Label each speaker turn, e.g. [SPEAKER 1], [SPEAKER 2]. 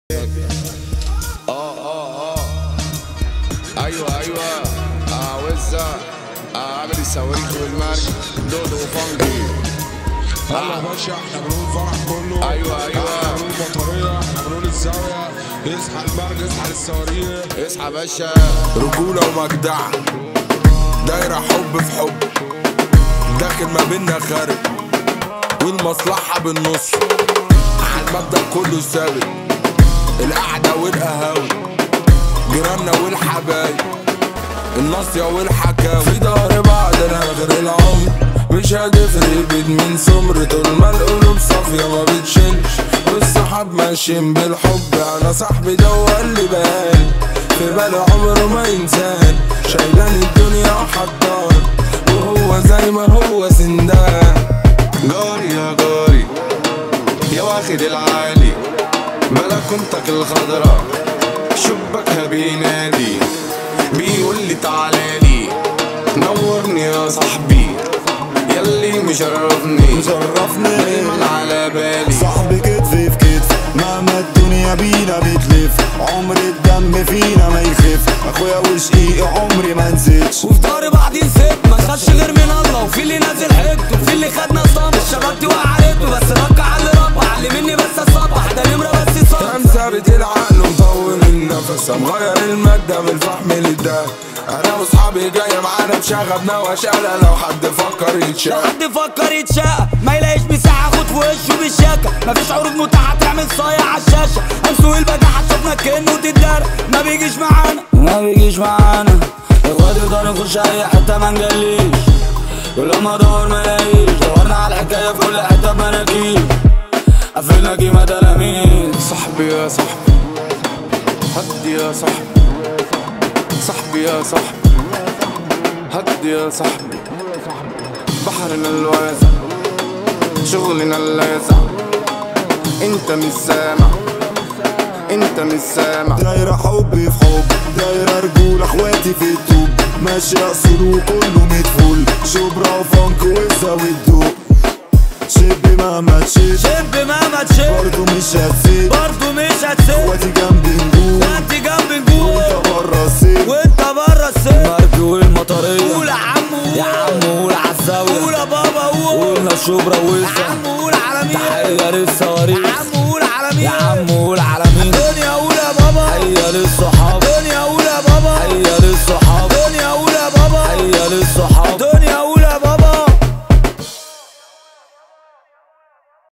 [SPEAKER 1] اه اه اه ايوه ايوه اه وزة اه عامل الصواريخ والمرج دودو وفانجي
[SPEAKER 2] يلا يا باشا احنا بنقول فرح كله
[SPEAKER 1] أيوة، أيوة.
[SPEAKER 2] احنا بنقول بطارية احنا بنقول الزاوية اصحى المرج اصحى الصواريخ
[SPEAKER 1] اصحى باشا
[SPEAKER 3] رجولة ومجدعة دايرة حب في حب داخل ما بينا خارج والمصلحة بالنص على المبدأ كله ثابت القعدة والقهاوي جيراننا والحبايب الناصية والحكاوي في ظهر بعض لاخر العمر مش هتفرق بين مين سمر طول ما القلوب صافية ما بتشيلش والصحاب ماشيين بالحب انا صاحبي ده هو اللي بان في باله عمره ما ينسان شايلان الدنيا وحطان وهو زي ما هو سندان
[SPEAKER 4] جاري يا جاري يا واخد العالي بلكونتك الخضرا شبكها بينادي بيقول لي تعالالي نورني يا صاحبي يلي مشرفني
[SPEAKER 5] مشرفني
[SPEAKER 4] دايما على بالي
[SPEAKER 5] صاحبي كتف في كتف مهما الدنيا بينا بتلف عمر الدم فينا ما يخف اخويا وشقيقي عمري ما نسيتش
[SPEAKER 6] وفي دار بعضين ست ما خدش غير من الله وفي اللي نازل حته وفي اللي خدنا صام الشباب دي وقعته بس ركع على اللي ربع علمني بس اصبح ده نمره بس صح
[SPEAKER 3] كان ثابت العقل ومطول النفس مغير المادة من الفحم للدم انا واصحابي جاية معانا بشغبنا وشقلة لو حد فكر
[SPEAKER 6] لو
[SPEAKER 3] يتشاف
[SPEAKER 6] حد يفكر يتشقى ما يلاقيش مساحه خد في وشه بالشاكه مفيش عروض متاحه تعمل صايع على الشاشه امسوا البجاحه شفنا كانه تتدار ما بيجيش معانا ما بيجيش معانا اخواتي يقدروا نخش اي حته ما نجليش كل ما ادور ما الاقيش دورنا على الحكايه في كل حته بمناكيل قفلنا قيمه تلاميذ
[SPEAKER 4] صاحبي يا صاحبي هدي يا صاحبي صاحبي يا صاحبي هدي يا صاحبي بحرنا الواسع شغلنا اللاسع انت مش سامع انت مش سامع
[SPEAKER 5] دايرة حب في حب دايرة رجولة اخواتي في التوب ماشي اصول وكله مدفول شبرا وفانك وزا والدوق شب مهما تشب
[SPEAKER 6] شب مهما تشب
[SPEAKER 5] برضه مش هتسيب
[SPEAKER 6] برضه مش هتسيب
[SPEAKER 5] اخواتي جنبي نجوم
[SPEAKER 6] وانت جنب نجوم
[SPEAKER 5] وانت بره السيب
[SPEAKER 6] وانت بره السجن مرج والمطرية قول يا عم يا عم قول عالزاوية قول يا بابا قول قولنا شبرا وسع يا عم قول على مين تحية للصواريخ